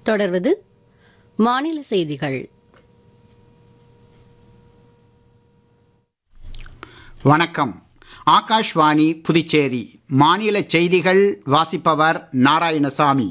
தொடர்வது மாநில செய்திகள் வணக்கம் ஆகாஷ்வாணி புதுச்சேரி மாநில செய்திகள் வாசிப்பவர் நாராயணசாமி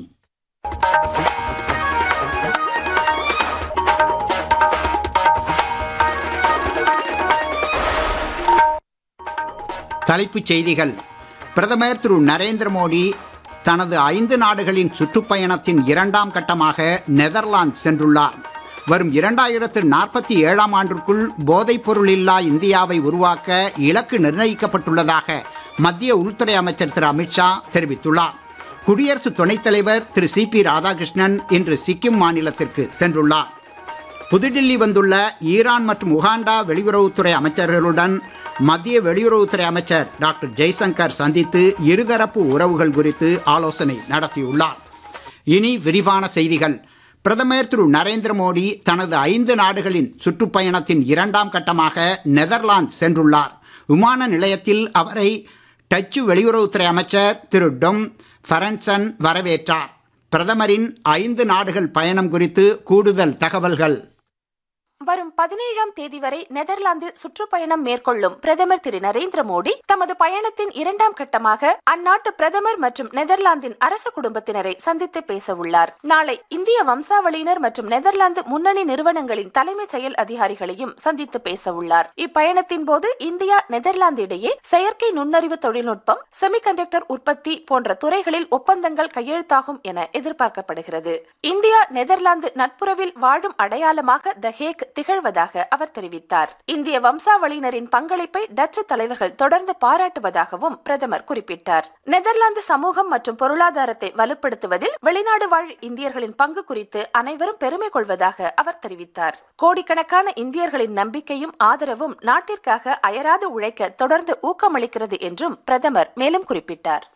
தலைப்புச் செய்திகள் பிரதமர் திரு நரேந்திர மோடி தனது ஐந்து நாடுகளின் சுற்றுப்பயணத்தின் இரண்டாம் கட்டமாக நெதர்லாந்து சென்றுள்ளார் வரும் இரண்டாயிரத்து நாற்பத்தி ஏழாம் ஆண்டிற்குள் போதைப் பொருள் இல்லா இந்தியாவை உருவாக்க இலக்கு நிர்ணயிக்கப்பட்டுள்ளதாக மத்திய உள்துறை அமைச்சர் திரு அமித்ஷா தெரிவித்துள்ளார் குடியரசு துணைத் தலைவர் திரு சி பி ராதாகிருஷ்ணன் இன்று சிக்கிம் மாநிலத்திற்கு சென்றுள்ளார் புதுடில்லி வந்துள்ள ஈரான் மற்றும் உகாண்டா வெளியுறவுத்துறை அமைச்சர்களுடன் மத்திய வெளியுறவுத்துறை அமைச்சர் டாக்டர் ஜெய்சங்கர் சந்தித்து இருதரப்பு உறவுகள் குறித்து ஆலோசனை நடத்தியுள்ளார் இனி விரிவான செய்திகள் பிரதமர் திரு நரேந்திர மோடி தனது ஐந்து நாடுகளின் சுற்றுப்பயணத்தின் இரண்டாம் கட்டமாக நெதர்லாந்து சென்றுள்ளார் விமான நிலையத்தில் அவரை டச்சு வெளியுறவுத்துறை அமைச்சர் திரு டொம் ஃபரன்சன் வரவேற்றார் பிரதமரின் ஐந்து நாடுகள் பயணம் குறித்து கூடுதல் தகவல்கள் வரும் பதினேழாம் தேதி வரை நெதர்லாந்தில் சுற்றுப்பயணம் மேற்கொள்ளும் பிரதமர் திரு நரேந்திர மோடி தமது பயணத்தின் இரண்டாம் கட்டமாக அந்நாட்டு பிரதமர் மற்றும் நெதர்லாந்தின் அரச குடும்பத்தினரை சந்தித்து பேச உள்ளார் நாளை இந்திய வம்சாவளியினர் மற்றும் நெதர்லாந்து முன்னணி நிறுவனங்களின் தலைமை செயல் அதிகாரிகளையும் சந்தித்து பேச உள்ளார் இப்பயணத்தின் போது இந்தியா நெதர்லாந்து இடையே செயற்கை நுண்ணறிவு தொழில்நுட்பம் செமிகண்டக்டர் உற்பத்தி போன்ற துறைகளில் ஒப்பந்தங்கள் கையெழுத்தாகும் என எதிர்பார்க்கப்படுகிறது இந்தியா நெதர்லாந்து நட்புறவில் வாழும் அடையாளமாக த ஹேக் திகழ்வதாக அவர் தெரிவித்தார் இந்திய வம்சாவளியினரின் பங்களிப்பை டச்சு தலைவர்கள் தொடர்ந்து பாராட்டுவதாகவும் பிரதமர் குறிப்பிட்டார் நெதர்லாந்து சமூகம் மற்றும் பொருளாதாரத்தை வலுப்படுத்துவதில் வெளிநாடு வாழ் இந்தியர்களின் பங்கு குறித்து அனைவரும் பெருமை கொள்வதாக அவர் தெரிவித்தார் கோடிக்கணக்கான இந்தியர்களின் நம்பிக்கையும் ஆதரவும் நாட்டிற்காக அயராது உழைக்க தொடர்ந்து ஊக்கமளிக்கிறது என்றும் பிரதமர் மேலும் குறிப்பிட்டார்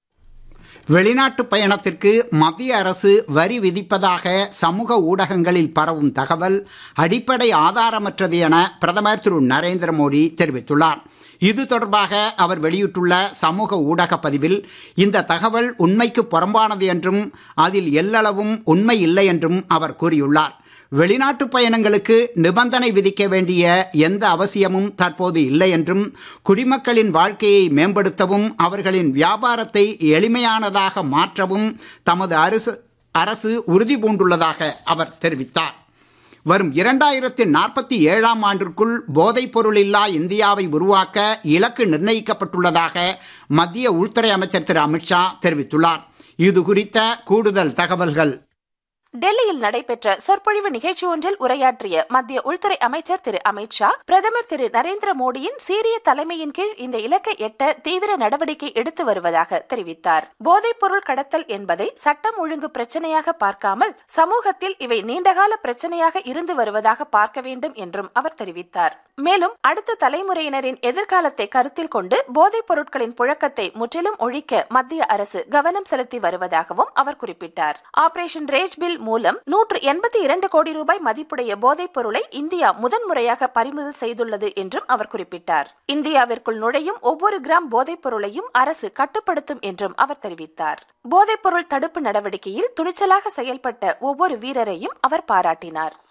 வெளிநாட்டு பயணத்திற்கு மத்திய அரசு வரி விதிப்பதாக சமூக ஊடகங்களில் பரவும் தகவல் அடிப்படை ஆதாரமற்றது என பிரதமர் திரு நரேந்திர மோடி தெரிவித்துள்ளார் இது தொடர்பாக அவர் வெளியிட்டுள்ள சமூக ஊடக பதிவில் இந்த தகவல் உண்மைக்கு புறம்பானது என்றும் அதில் எல்லளவும் உண்மை இல்லை என்றும் அவர் கூறியுள்ளார் வெளிநாட்டு பயணங்களுக்கு நிபந்தனை விதிக்க வேண்டிய எந்த அவசியமும் தற்போது இல்லை என்றும் குடிமக்களின் வாழ்க்கையை மேம்படுத்தவும் அவர்களின் வியாபாரத்தை எளிமையானதாக மாற்றவும் தமது அரசு அரசு உறுதி பூண்டுள்ளதாக அவர் தெரிவித்தார் வரும் இரண்டாயிரத்தி நாற்பத்தி ஏழாம் ஆண்டிற்குள் போதைப் பொருள் இல்லா இந்தியாவை உருவாக்க இலக்கு நிர்ணயிக்கப்பட்டுள்ளதாக மத்திய உள்துறை அமைச்சர் திரு அமித்ஷா தெரிவித்துள்ளார் இது குறித்த கூடுதல் தகவல்கள் டெல்லியில் நடைபெற்ற சொற்பொழிவு நிகழ்ச்சி ஒன்றில் உரையாற்றிய மத்திய உள்துறை அமைச்சர் திரு அமித் ஷா பிரதமர் திரு நரேந்திர மோடியின் சீரிய தலைமையின் கீழ் இந்த இலக்கை எட்ட தீவிர நடவடிக்கை எடுத்து வருவதாக தெரிவித்தார் போதைப் பொருள் கடத்தல் என்பதை சட்டம் ஒழுங்கு பிரச்சனையாக பார்க்காமல் சமூகத்தில் இவை நீண்டகால பிரச்சனையாக இருந்து வருவதாக பார்க்க வேண்டும் என்றும் அவர் தெரிவித்தார் மேலும் அடுத்த தலைமுறையினரின் எதிர்காலத்தை கருத்தில் கொண்டு போதைப் பொருட்களின் புழக்கத்தை முற்றிலும் ஒழிக்க மத்திய அரசு கவனம் செலுத்தி வருவதாகவும் அவர் குறிப்பிட்டார் ஆபரேஷன் ரேஜ் பில் மூலம் நூற்று எண்பத்தி இரண்டு கோடி ரூபாய் மதிப்புடைய போதைப் பொருளை இந்தியா முதன்முறையாக பறிமுதல் செய்துள்ளது என்றும் அவர் குறிப்பிட்டார் இந்தியாவிற்குள் நுழையும் ஒவ்வொரு கிராம் போதைப் பொருளையும் அரசு கட்டுப்படுத்தும் என்றும் அவர் தெரிவித்தார் போதைப் பொருள் தடுப்பு நடவடிக்கையில் துணிச்சலாக செயல்பட்ட ஒவ்வொரு வீரரையும் அவர் பாராட்டினார்